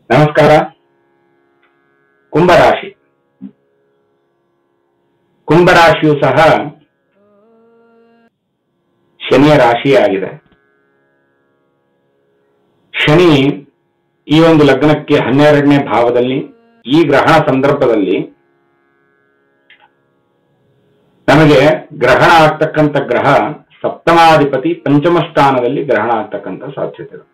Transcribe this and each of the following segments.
ನಮಸ್ಕಾರ ಕುಂಭರಾಶಿ ಕುಂಭರಾಶಿಯು ಸಹ ಶನಿಯ ರಾಶಿಯಾಗಿದೆ ಶನಿ ಈ ಒಂದು ಲಗ್ನಕ್ಕೆ ಹನ್ನೆರಡನೇ ಭಾವದಲ್ಲಿ ಈ ಗ್ರಹಣ ಸಂದರ್ಭದಲ್ಲಿ ನಮಗೆ ಗ್ರಹಣ ಆಗ್ತಕ್ಕಂಥ ಗ್ರಹ ಸಪ್ತಮಾಧಿಪತಿ ಪಂಚಮ ಸ್ಥಾನದಲ್ಲಿ ಗ್ರಹಣ ಆಗ್ತಕ್ಕಂಥ ಸಾಧ್ಯತೆ ಇದೆ.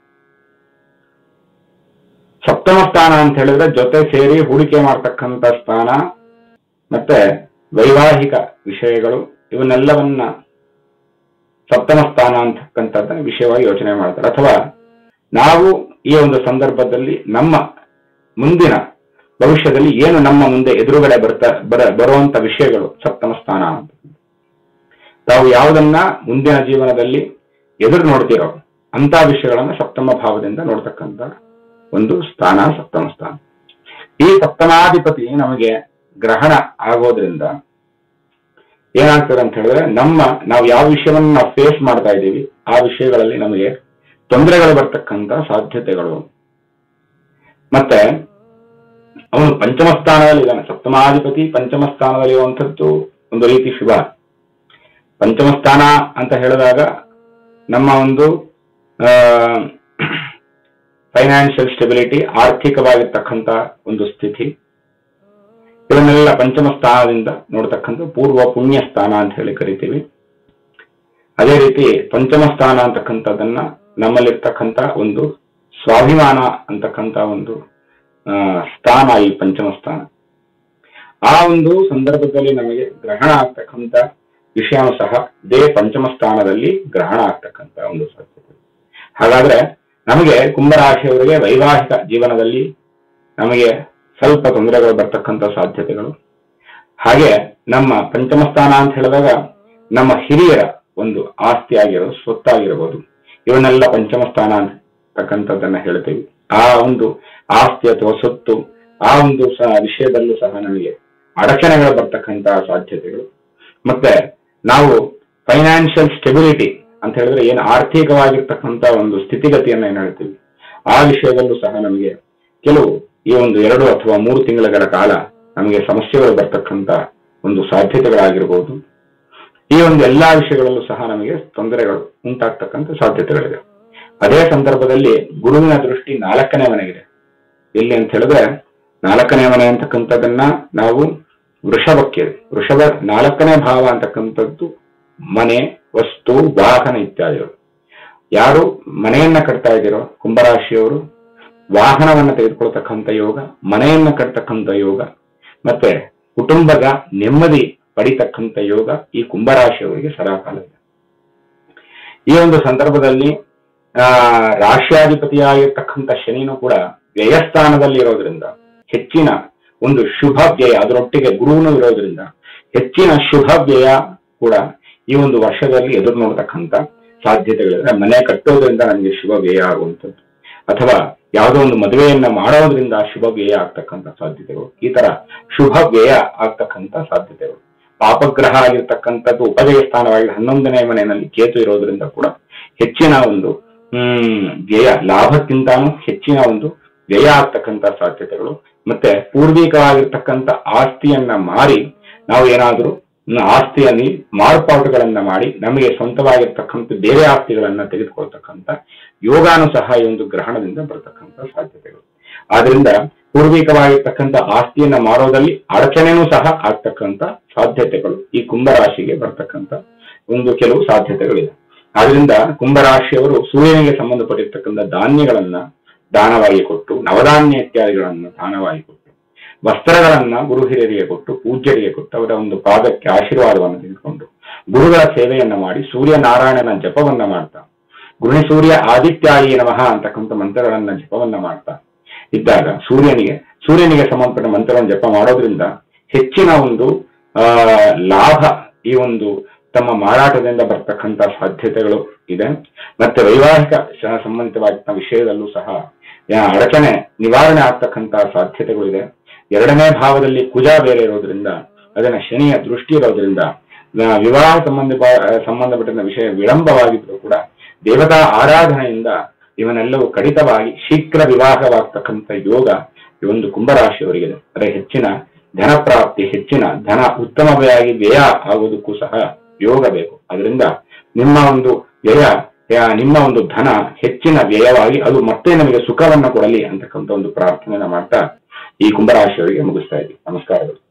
ಸಪ್ತಮ ಸ್ಥಾನ ಅಂತ ಹೇಳಿದ್ರೆ ಜೊತೆ ಸೇರಿ ಹೂಡಿಕೆ ಮಾಡ್ತಕ್ಕಂಥ ಸ್ಥಾನ ಮತ್ತೆ ವೈವಾಹಿಕ ವಿಷಯಗಳು ಇವನ್ನೆಲ್ಲವನ್ನ ಸಪ್ತಮ ಸ್ಥಾನ ಅಂತಕ್ಕಂಥದ್ದನ್ನ ವಿಷಯವಾಗಿ ಯೋಚನೆ ಮಾಡ್ತಾರೆ ಅಥವಾ ನಾವು ಈ ಒಂದು ಸಂದರ್ಭದಲ್ಲಿ ನಮ್ಮ ಮುಂದಿನ ಭವಿಷ್ಯದಲ್ಲಿ ಏನು ನಮ್ಮ ಮುಂದೆ ಎದುರುಗಡೆ ಬರ್ತಾ ಬರ ಬರುವಂತ ವಿಷಯಗಳು ಸಪ್ತಮ ಸ್ಥಾನ ಅಂತ ತಾವು ಯಾವುದನ್ನ ಮುಂದಿನ ಜೀವನದಲ್ಲಿ ಎದುರು ನೋಡ್ತಿರೋ ಅಂತ ವಿಷಯಗಳನ್ನ ಸಪ್ತಮ ಭಾವದಿಂದ ನೋಡ್ತಕ್ಕಂಥ ಒಂದು ಸ್ಥಾನ ಸಪ್ತಮ ಸ್ಥಾನ ಈ ಸಪ್ತಮಾಧಿಪತಿ ನಮಗೆ ಗ್ರಹಣ ಆಗೋದ್ರಿಂದ ಏನಾಗ್ತದೆ ಅಂತ ಹೇಳಿದ್ರೆ ನಮ್ಮ ನಾವು ಯಾವ ವಿಷಯವನ್ನ ನಾವು ಫೇಸ್ ಮಾಡ್ತಾ ಇದ್ದೀವಿ ಆ ವಿಷಯಗಳಲ್ಲಿ ನಮಗೆ ತೊಂದರೆಗಳು ಬರ್ತಕ್ಕಂಥ ಸಾಧ್ಯತೆಗಳು ಮತ್ತೆ ಅವನು ಪಂಚಮ ಸ್ಥಾನದಲ್ಲಿ ಇದ್ದಾನೆ ಸಪ್ತಮಾಧಿಪತಿ ಪಂಚಮ ಸ್ಥಾನದಲ್ಲಿ ಇರುವಂಥದ್ದು ಒಂದು ರೀತಿ ಶುಭ ಪಂಚಮ ಸ್ಥಾನ ಅಂತ ಹೇಳಿದಾಗ ನಮ್ಮ ಒಂದು ಫೈನಾನ್ಷಿಯಲ್ ಸ್ಟೆಬಿಲಿಟಿ ಆರ್ಥಿಕವಾಗಿರ್ತಕ್ಕಂಥ ಒಂದು ಸ್ಥಿತಿ ಇವನ್ನೆಲ್ಲ ಪಂಚಮ ಸ್ಥಾನದಿಂದ ನೋಡ್ತಕ್ಕಂಥ ಪೂರ್ವ ಪುಣ್ಯ ಸ್ಥಾನ ಅಂತ ಹೇಳಿ ಕರಿತೀವಿ ಅದೇ ರೀತಿ ಪಂಚಮ ಸ್ಥಾನ ಅಂತಕ್ಕಂಥದ್ದನ್ನ ನಮ್ಮಲ್ಲಿರ್ತಕ್ಕಂಥ ಒಂದು ಸ್ವಾಭಿಮಾನ ಅಂತಕ್ಕಂಥ ಒಂದು ಆ, ಸ್ಥಾನ ಈ ಪಂಚಮ ಸ್ಥಾನ ಆ ಒಂದು ಸಂದರ್ಭದಲ್ಲಿ ನಮಗೆ ಗ್ರಹಣ ಆಗ್ತಕ್ಕಂಥ ವಿಷಯನೂ ಸಹ ಇದೇ ಪಂಚಮ ಸ್ಥಾನದಲ್ಲಿ ಗ್ರಹಣ ಆಗ್ತಕ್ಕಂಥ ಒಂದು ಸಾಧ್ಯತೆ ಹಾಗಾದ್ರೆ ನಮಗೆ ಕುಂಭರಾಶಿಯವರಿಗೆ ವೈವಾಹಿಕ ಜೀವನದಲ್ಲಿ ನಮಗೆ ಸ್ವಲ್ಪ ತೊಂದರೆಗಳು ಬರ್ತಕ್ಕಂಥ ಸಾಧ್ಯತೆಗಳು ಹಾಗೆ ನಮ್ಮ ಪಂಚಮ ಸ್ಥಾನ ಅಂತ ಹೇಳಿದಾಗ ನಮ್ಮ ಹಿರಿಯರ ಒಂದು ಆಸ್ತಿ ಆಗಿರೋದು ಸ್ವತ್ತಾಗಿರಬಹುದು ಇವನ್ನೆಲ್ಲ ಪಂಚಮ ಸ್ಥಾನ ಅಂತಕ್ಕಂಥದ್ದನ್ನ ಹೇಳ್ತೀವಿ ಆ ಒಂದು ಆಸ್ತಿ ಅಥವಾ ಸೊತ್ತು ಆ ಒಂದು ಸಹ ವಿಷಯದಲ್ಲೂ ಸಹ ನಮಗೆ ಅಡಚಣೆಗಳು ಬರ್ತಕ್ಕಂತಹ ಸಾಧ್ಯತೆಗಳು ಮತ್ತೆ ನಾವು ಫೈನಾನ್ಷಿಯಲ್ ಸ್ಟೆಬಿಲಿಟಿ ಅಂತ ಹೇಳಿದ್ರೆ ಏನು ಆರ್ಥಿಕವಾಗಿರ್ತಕ್ಕಂಥ ಒಂದು ಸ್ಥಿತಿಗತಿಯನ್ನ ಏನ್ ಹೇಳ್ತೀವಿ ಆ ವಿಷಯದಲ್ಲೂ ಸಹ ನಮಗೆ ಕೆಲವು ಈ ಒಂದು ಎರಡು ಅಥವಾ ಮೂರು ತಿಂಗಳ ಕಾಲ ನಮಗೆ ಸಮಸ್ಯೆಗಳು ಬರ್ತಕ್ಕಂಥ ಒಂದು ಸಾಧ್ಯತೆಗಳಾಗಿರ್ಬೋದು ಈ ಒಂದು ಎಲ್ಲಾ ವಿಷಯಗಳಲ್ಲೂ ಸಹ ನಮಗೆ ತೊಂದರೆಗಳು ಉಂಟಾಗ್ತಕ್ಕಂಥ ಸಾಧ್ಯತೆಗಳಿದೆ ಅದೇ ಸಂದರ್ಭದಲ್ಲಿ ಗುರುವಿನ ದೃಷ್ಟಿ ನಾಲ್ಕನೇ ಮನೆಗಿದೆ ಎಲ್ಲಿ ಅಂತ ಹೇಳಿದ್ರೆ ನಾಲ್ಕನೇ ಮನೆ ಅಂತಕ್ಕಂಥದ್ದನ್ನ ನಾವು ವೃಷಭಕ್ಕೆ ವೃಷಭ ನಾಲ್ಕನೇ ಭಾವ ಅಂತಕ್ಕಂಥದ್ದು ಮನೆ ವಸ್ತು ವಾಹನ ಇತ್ಯಾದಿಗಳು ಯಾರು ಮನೆಯನ್ನ ಕಟ್ತಾ ಇದ್ದೀರೋ ಕುಂಭರಾಶಿಯವರು ವಾಹನವನ್ನ ತೆಗೆದುಕೊಳ್ತಕ್ಕಂಥ ಯೋಗ ಮನೆಯನ್ನ ಕಟ್ತಕ್ಕಂಥ ಯೋಗ ಮತ್ತೆ ಕುಟುಂಬದ ನೆಮ್ಮದಿ ಪಡಿತಕ್ಕಂಥ ಯೋಗ ಈ ಕುಂಭರಾಶಿಯವರಿಗೆ ಸದಾಕಾಲ ಇದೆ ಈ ಒಂದು ಸಂದರ್ಭದಲ್ಲಿ ಆ ರಾಶ್ಯಾಧಿಪತಿಯಾಗಿರ್ತಕ್ಕಂಥ ಶನಿನೂ ಕೂಡ ವ್ಯಯಸ್ಥಾನದಲ್ಲಿ ಇರೋದ್ರಿಂದ ಹೆಚ್ಚಿನ ಒಂದು ಶುಭ ವ್ಯಯ ಅದರೊಟ್ಟಿಗೆ ಗುರುವನು ಇರೋದ್ರಿಂದ ಹೆಚ್ಚಿನ ಶುಭ ವ್ಯಯ ಕೂಡ ಈ ಒಂದು ವರ್ಷದಲ್ಲಿ ಎದುರು ನೋಡ್ತಕ್ಕಂಥ ಸಾಧ್ಯತೆಗಳಿದೆ ಮನೆ ಕಟ್ಟೋದ್ರಿಂದ ನನಗೆ ಶುಭ ವ್ಯಯ ಆಗುವಂಥದ್ದು ಅಥವಾ ಯಾವುದೋ ಒಂದು ಮದುವೆಯನ್ನ ಮಾಡೋದ್ರಿಂದ ಶುಭ ವ್ಯಯ ಆಗ್ತಕ್ಕಂಥ ಸಾಧ್ಯತೆಗಳು ಈ ತರ ಶುಭ ವ್ಯಯ ಆಗ್ತಕ್ಕಂಥ ಸಾಧ್ಯತೆಗಳು ಪಾಪಗ್ರಹ ಆಗಿರ್ತಕ್ಕಂಥದ್ದು ಉಪಜಯ ಸ್ಥಾನವಾಗಿ ಹನ್ನೊಂದನೇ ಮನೆಯಲ್ಲಿ ಕೇತು ಇರೋದ್ರಿಂದ ಕೂಡ ಹೆಚ್ಚಿನ ಒಂದು ಹ್ಮ್ ವ್ಯಯ ಲಾಭಕ್ಕಿಂತಾನು ಹೆಚ್ಚಿನ ಒಂದು ವ್ಯಯ ಆಗ್ತಕ್ಕಂಥ ಸಾಧ್ಯತೆಗಳು ಮತ್ತೆ ಪೂರ್ವಿಕವಾಗಿರ್ತಕ್ಕಂಥ ಆಸ್ತಿಯನ್ನ ಮಾರಿ ನಾವು ಏನಾದ್ರೂ ನ- ಆಸ್ತಿಯಲ್ಲಿ ಮಾರ್ಪಾಟುಗಳನ್ನ ಮಾಡಿ ನಮಗೆ ಸ್ವಂತವಾಗಿರ್ತಕ್ಕಂಥ ಬೇರೆ ಆಸ್ತಿಗಳನ್ನ ತೆಗೆದುಕೊಳ್ತಕ್ಕಂಥ ಯೋಗಾನು ಸಹ ಈ ಒಂದು ಗ್ರಹಣದಿಂದ ಬರ್ತಕ್ಕಂಥ ಸಾಧ್ಯತೆಗಳು ಆದ್ರಿಂದ ಪೂರ್ವಿಕವಾಗಿರ್ತಕ್ಕಂಥ ಆಸ್ತಿಯನ್ನ ಮಾರೋದಲ್ಲಿ ಅಡಚಣೆನೂ ಸಹ ಆಗ್ತಕ್ಕಂಥ ಸಾಧ್ಯತೆಗಳು ಈ ಕುಂಭರಾಶಿಗೆ ಬರ್ತಕ್ಕಂಥ ಒಂದು ಕೆಲವು ಸಾಧ್ಯತೆಗಳಿದೆ ಆದ್ರಿಂದ ಕುಂಭರಾಶಿಯವರು ಸೂರ್ಯನಿಗೆ ಸಂಬಂಧಪಟ್ಟಿರ್ತಕ್ಕಂಥ ಧಾನ್ಯಗಳನ್ನ ದಾನವಾಗಿ ಕೊಟ್ಟು ನವಧಾನ್ಯ ಇತ್ಯಾದಿಗಳನ್ನ ದಾನವಾಗಿ ಕೊಟ್ಟು ವಸ್ತ್ರಗಳನ್ನ ಗುರು ಹಿರಿಯರಿಗೆ ಕೊಟ್ಟು ಪೂಜ್ಯರಿಗೆ ಕೊಟ್ಟು ಅವರ ಒಂದು ಪಾದಕ್ಕೆ ಆಶೀರ್ವಾದವನ್ನು ತೆಗೆದುಕೊಂಡು ಗುರುಗಳ ಸೇವೆಯನ್ನ ಮಾಡಿ ಸೂರ್ಯ ನಾರಾಯಣನ ಜಪವನ್ನ ಮಾಡ್ತಾ ಗುರುಣಿ ಸೂರ್ಯ ಆದಿತ್ಯಾಯಿ ನಮಃ ಅಂತಕ್ಕಂಥ ಮಂತ್ರಗಳನ್ನ ಜಪವನ್ನ ಮಾಡ್ತಾ ಇದ್ದಾಗ ಸೂರ್ಯನಿಗೆ ಸೂರ್ಯನಿಗೆ ಸಂಬಂಧಪಟ್ಟ ಮಂತ್ರವನ್ನು ಜಪ ಮಾಡೋದ್ರಿಂದ ಹೆಚ್ಚಿನ ಒಂದು ಆ ಲಾಭ ಈ ಒಂದು ತಮ್ಮ ಮಾರಾಟದಿಂದ ಬರ್ತಕ್ಕಂಥ ಸಾಧ್ಯತೆಗಳು ಇದೆ ಮತ್ತೆ ವೈವಾಹಿಕ ಶ- ಸಂಬಂಧಿತವಾದ ವಿಷಯದಲ್ಲೂ ಸಹ ಆ, ಅಡಚಣೆ ನಿವಾರಣೆ ಆಗ್ತಕ್ಕಂಥ ಸಾಧ್ಯತೆಗಳು ಇದೆ ಎರಡನೇ ಭಾವದಲ್ಲಿ ಕುಜ ಬೇರೆ ಇರೋದ್ರಿಂದ ಅದನ್ನ ಶನಿಯ ದೃಷ್ಟಿ ಇರೋದ್ರಿಂದ ಆ, ವಿವಾಹ ಸಂಬಂಧ ಸಂಬಂಧಪಟ್ಟ ವಿಷಯ ವಿಳಂಬವಾಗಿದ್ರು ಕೂಡ ದೇವತಾ ಆರಾಧನೆಯಿಂದ ಇವನ್ನೆಲ್ಲವೂ ಕಡಿತವಾಗಿ ಶೀಘ್ರ ವಿವಾಹವಾಗ್ತಕ್ಕಂಥ ಯೋಗ ಈ ಒಂದು ಕುಂಭರಾಶಿಯವರಿಗಿದೆ ಅಂದರೆ ಹೆಚ್ಚಿನ ಧನ ಪ್ರಾಪ್ತಿ ಹೆಚ್ಚಿನ ಧನ ಉತ್ತಮವಾಗಿ ವ್ಯಯ ಆಗೋದಕ್ಕೂ ಸಹ ಯೋಗ ಬೇಕು ಅದರಿಂದ ನಿಮ್ಮ ಒಂದು ವ್ಯಯ ಯಾ- ನಿಮ್ಮ ಒಂದು ಧನ ಹೆಚ್ಚಿನ ವ್ಯಯವಾಗಿ ಅದು ಮತ್ತೆ ನಮಗೆ ಸುಖವನ್ನ ಕೊಡಲಿ ಅಂತಕ್ಕಂಥ ಒಂದು ಪ್ರಾರ್ಥನೆಯನ್ನ ಮಾಡ್ತಾ ಈ ಕುಂಭರಾಶಿಯವರಿಗೆ ಮುಗಿಸ್ತಾ ಇದ್ದೀವಿ ನಮಸ್ಕಾರಗಳು